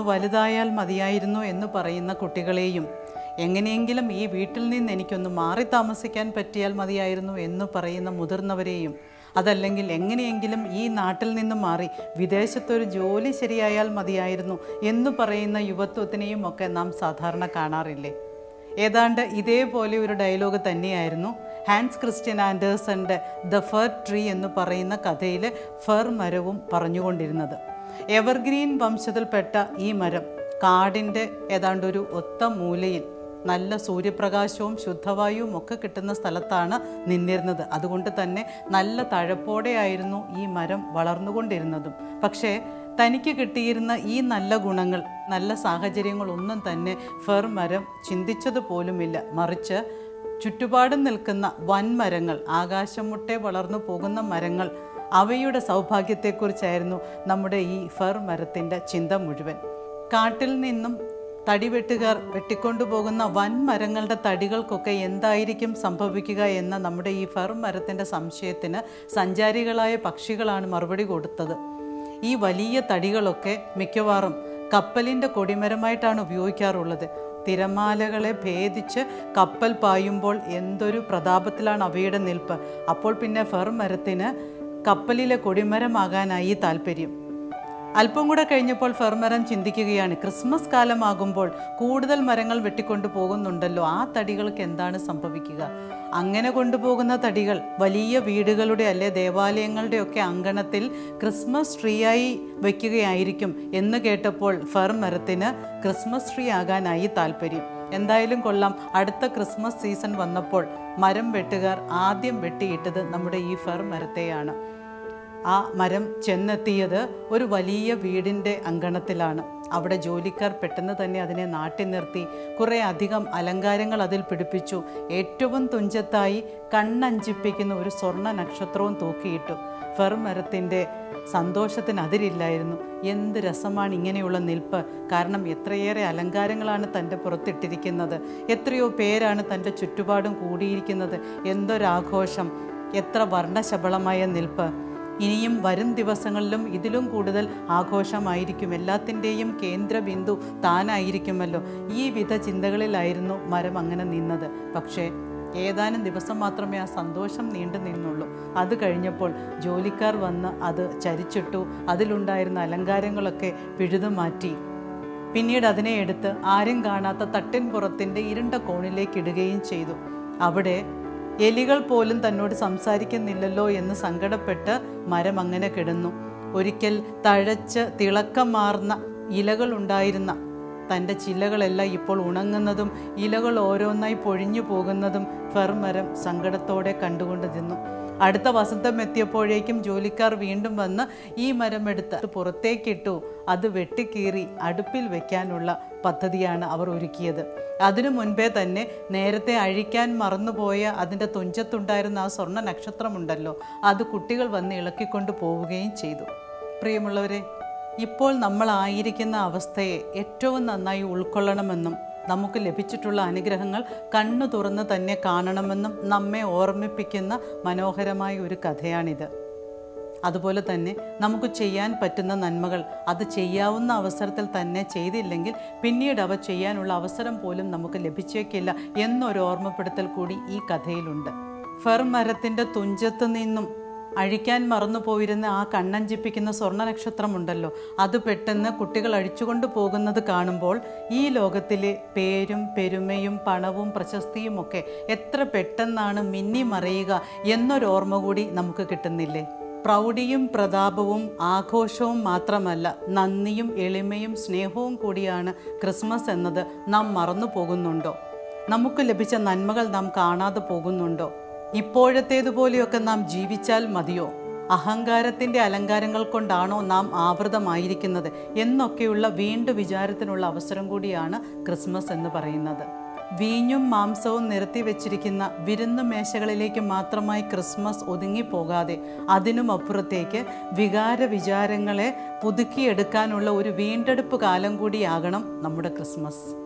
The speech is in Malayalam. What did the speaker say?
ഒന്ന് വലുതായാൽ മതിയായിരുന്നു എന്ന് പറയുന്ന കുട്ടികളെയും എങ്ങനെയെങ്കിലും ഈ വീട്ടിൽ നിന്ന് എനിക്കൊന്ന് മാറി താമസിക്കാൻ പറ്റിയാൽ മതിയായിരുന്നു എന്ന് പറയുന്ന മുതിർന്നവരെയും അതല്ലെങ്കിൽ എങ്ങനെയെങ്കിലും ഈ നാട്ടിൽ നിന്ന് മാറി വിദേശത്തൊരു ജോലി ശരിയായാൽ മതിയായിരുന്നു എന്ന് പറയുന്ന യുവത്വത്തിനെയും ഒക്കെ നാം സാധാരണ കാണാറില്ലേ ഏതാണ്ട് ഇതേപോലെ ഒരു ഡയലോഗ് തന്നെയായിരുന്നു ഹാൻസ് ക്രിസ്ത്യൻ ആൻഡേഴ്സന്റെ ദ ഫർ ട്രീ എന്ന് പറയുന്ന കഥയിലെ ഫർ മരവും പറഞ്ഞുകൊണ്ടിരുന്നത് എവർഗ്രീൻ വംശത്തിൽപ്പെട്ട ഈ മരം കാടിൻ്റെ ഏതാണ്ട് ഒരു ഒത്ത മൂലയിൽ നല്ല സൂര്യപ്രകാശവും ശുദ്ധവായുവും ഒക്കെ കിട്ടുന്ന സ്ഥലത്താണ് നിന്നിരുന്നത് അതുകൊണ്ട് തന്നെ നല്ല തഴപ്പോടെയായിരുന്നു ഈ മരം വളർന്നുകൊണ്ടിരുന്നതും പക്ഷേ തനിക്ക് കിട്ടിയിരുന്ന ഈ നല്ല ഗുണങ്ങൾ നല്ല സാഹചര്യങ്ങളൊന്നും തന്നെ ഫെർ മരം ചിന്തിച്ചതുപോലുമില്ല മറിച്ച് ചുറ്റുപാടും നിൽക്കുന്ന വൻമരങ്ങൾ ആകാശം മുട്ടെ വളർന്നു പോകുന്ന മരങ്ങൾ അവയുടെ സൗഭാഗ്യത്തെക്കുറിച്ചായിരുന്നു നമ്മുടെ ഈ ഫെർ മരത്തിൻ്റെ ചിന്ത മുഴുവൻ കാട്ടിൽ നിന്നും തടി വെട്ടുകാർ വെട്ടിക്കൊണ്ടുപോകുന്ന വൻ മരങ്ങളുടെ തടികൾക്കൊക്കെ എന്തായിരിക്കും സംഭവിക്കുക എന്ന നമ്മുടെ ഈ ഫെർ മരത്തിൻ്റെ സംശയത്തിന് സഞ്ചാരികളായ പക്ഷികളാണ് മറുപടി കൊടുത്തത് ഈ വലിയ തടികളൊക്കെ മിക്കവാറും കപ്പലിൻ്റെ കൊടിമരമായിട്ടാണ് ഉപയോഗിക്കാറുള്ളത് തിരമാലകളെ ഭേദിച്ച് കപ്പൽ പായുമ്പോൾ എന്തൊരു പ്രതാപത്തിലാണ് അവയുടെ നിൽപ്പ് അപ്പോൾ പിന്നെ ഫെർ മരത്തിന് കപ്പലിലെ കൊടിമരമാകാനായി താല്പര്യം അല്പം കൂടെ കഴിഞ്ഞപ്പോൾ ഫെർമരം ചിന്തിക്കുകയാണ് ക്രിസ്മസ് കാലമാകുമ്പോൾ കൂടുതൽ മരങ്ങൾ വെട്ടിക്കൊണ്ടു പോകുന്നുണ്ടല്ലോ ആ തടികൾക്ക് എന്താണ് സംഭവിക്കുക അങ്ങനെ കൊണ്ടുപോകുന്ന തടികൾ വലിയ വീടുകളുടെ അല്ലെ ദേവാലയങ്ങളുടെ ഒക്കെ അങ്കണത്തിൽ ക്രിസ്മസ് ട്രീയായി വയ്ക്കുകയായിരിക്കും എന്ന് കേട്ടപ്പോൾ ഫെർ മരത്തിന് ക്രിസ്മസ് ട്രീ ആകാനായി താല്പര്യം എന്തായാലും കൊള്ളാം അടുത്ത ക്രിസ്മസ് സീസൺ വന്നപ്പോൾ മരം വെട്ടുകാർ ആദ്യം വെട്ടിയിട്ടത് നമ്മുടെ ഈ ഫെർ മരത്തെയാണ് ആ മരം ചെന്നെത്തിയത് ഒരു വലിയ വീടിൻ്റെ അങ്കണത്തിലാണ് അവിടെ ജോലിക്കാർ പെട്ടെന്ന് തന്നെ അതിനെ നാട്ടി നിർത്തി കുറേ അധികം അലങ്കാരങ്ങൾ അതിൽ പിടിപ്പിച്ചു ഏറ്റവും തുഞ്ചത്തായി കണ്ണഞ്ചിപ്പിക്കുന്ന ഒരു സ്വർണ്ണ നക്ഷത്രവും തൂക്കിയിട്ടു ഫെർ മരത്തിൻ്റെ സന്തോഷത്തിന് അതിരില്ലായിരുന്നു എന്ത് രസമാണ് ഇങ്ങനെയുള്ള നിൽപ്പ് കാരണം എത്രയേറെ അലങ്കാരങ്ങളാണ് തൻ്റെ പുറത്തിട്ടിരിക്കുന്നത് എത്രയോ പേരാണ് തൻ്റെ ചുറ്റുപാടും കൂടിയിരിക്കുന്നത് എന്തൊരാഘോഷം എത്ര വർണ്ണശബളമായ നിൽപ്പ് ഇനിയും വരും ദിവസങ്ങളിലും ഇതിലും കൂടുതൽ ആഘോഷമായിരിക്കും എല്ലാത്തിൻ്റെയും കേന്ദ്ര ബിന്ദു താനായിരിക്കുമല്ലോ ഈ വിധ ചിന്തകളിലായിരുന്നു മരം അങ്ങനെ നിന്നത് പക്ഷേ ഏതാനും ദിവസം മാത്രമേ ആ സന്തോഷം നീണ്ടു നിന്നുള്ളൂ അത് കഴിഞ്ഞപ്പോൾ ജോലിക്കാർ വന്ന് അത് ചരിച്ചിട്ടു അതിലുണ്ടായിരുന്ന അലങ്കാരങ്ങളൊക്കെ പിഴുതു മാറ്റി പിന്നീട് അതിനെ എടുത്ത് ആരും കാണാത്ത തട്ടിൻ പുറത്തിൻ്റെ ഇരുണ്ട കോണിലേക്ക് ഇടുകയും ചെയ്തു അവിടെ എലികൾ പോലും തന്നോട് സംസാരിക്കുന്നില്ലല്ലോ എന്ന് സങ്കടപ്പെട്ട് മരം അങ്ങനെ കിടന്നു ഒരിക്കൽ തഴച്ച് തിളക്കം മാറുന്ന ഇലകൾ ഉണ്ടായിരുന്ന തൻ്റെ ചില്ലകളെല്ലാം ഇപ്പോൾ ഉണങ്ങുന്നതും ഇലകൾ ഓരോന്നായി പൊഴിഞ്ഞു പോകുന്നതും ഫെർമരം സങ്കടത്തോടെ കണ്ടുകൊണ്ട് നിന്നു അടുത്ത വസന്തം എത്തിയപ്പോഴേക്കും ജോലിക്കാർ വീണ്ടും വന്ന് ഈ മരം എടുത്ത് പുറത്തേക്കിട്ടു അത് വെട്ടിക്കീറി അടുപ്പിൽ വെക്കാനുള്ള പദ്ധതിയാണ് അവർ ഒരുക്കിയത് അതിനു മുൻപേ തന്നെ നേരത്തെ അഴിക്കാൻ മറന്നുപോയ അതിൻ്റെ തുഞ്ചത്തുണ്ടായിരുന്ന ആ സ്വർണ്ണ നക്ഷത്രമുണ്ടല്ലോ അത് കുട്ടികൾ വന്ന് ഇളക്കിക്കൊണ്ട് പോവുകയും ചെയ്തു പ്രിയമുള്ളവരെ ഇപ്പോൾ നമ്മളായിരിക്കുന്ന അവസ്ഥയെ ഏറ്റവും നന്നായി ഉൾക്കൊള്ളണമെന്നും നമുക്ക് ലഭിച്ചിട്ടുള്ള അനുഗ്രഹങ്ങൾ കണ്ണു തുറന്ന് തന്നെ കാണണമെന്നും നമ്മെ ഓർമ്മിപ്പിക്കുന്ന മനോഹരമായ ഒരു കഥയാണിത് അതുപോലെ തന്നെ നമുക്ക് ചെയ്യാൻ പറ്റുന്ന നന്മകൾ അത് ചെയ്യാവുന്ന അവസരത്തിൽ തന്നെ ചെയ്തില്ലെങ്കിൽ പിന്നീട് അവ ചെയ്യാനുള്ള അവസരം പോലും നമുക്ക് ലഭിച്ചേക്കില്ല എന്നൊരു ഓർമ്മപ്പെടുത്തൽ കൂടി ഈ കഥയിലുണ്ട് ഫെർ മരത്തിൻ്റെ തുഞ്ചത്ത് നിന്നും അഴിക്കാൻ മറന്നുപോയിരുന്ന ആ കണ്ണഞ്ചിപ്പിക്കുന്ന സ്വർണ്ണ നക്ഷത്രമുണ്ടല്ലോ അത് പെട്ടെന്ന് കുട്ടികൾ അഴിച്ചുകൊണ്ട് പോകുന്നത് കാണുമ്പോൾ ഈ ലോകത്തിലെ പേരും പെരുമയും പണവും പ്രശസ്തിയും ഒക്കെ എത്ര പെട്ടെന്നാണ് മിന്നി മറയുക എന്നൊരോർമ്മ കൂടി നമുക്ക് കിട്ടുന്നില്ലേ പ്രൗഢിയും പ്രതാപവും ആഘോഷവും മാത്രമല്ല നന്ദിയും എളിമയും സ്നേഹവും കൂടിയാണ് ക്രിസ്മസ് എന്നത് നാം മറന്നു പോകുന്നുണ്ടോ നമുക്ക് ലഭിച്ച നന്മകൾ നാം കാണാതെ പോകുന്നുണ്ടോ ഇപ്പോഴത്തേതുപോലെയൊക്കെ നാം ജീവിച്ചാൽ മതിയോ അഹങ്കാരത്തിൻ്റെ അലങ്കാരങ്ങൾ കൊണ്ടാണോ നാം ആവൃതമായിരിക്കുന്നത് എന്നൊക്കെയുള്ള വീണ്ടും വിചാരത്തിനുള്ള അവസരം കൂടിയാണ് ക്രിസ്മസ് എന്ന് പറയുന്നത് വീഞ്ഞും മാംസവും നിരത്തി വെച്ചിരിക്കുന്ന വിരുന്നു മേശകളിലേക്ക് മാത്രമായി ക്രിസ്മസ് ഒതുങ്ങിപ്പോകാതെ അതിനും അപ്പുറത്തേക്ക് വികാര വിചാരങ്ങളെ പുതുക്കിയെടുക്കാനുള്ള ഒരു വീണ്ടെടുപ്പ് കാലം കൂടിയാകണം നമ്മുടെ ക്രിസ്മസ്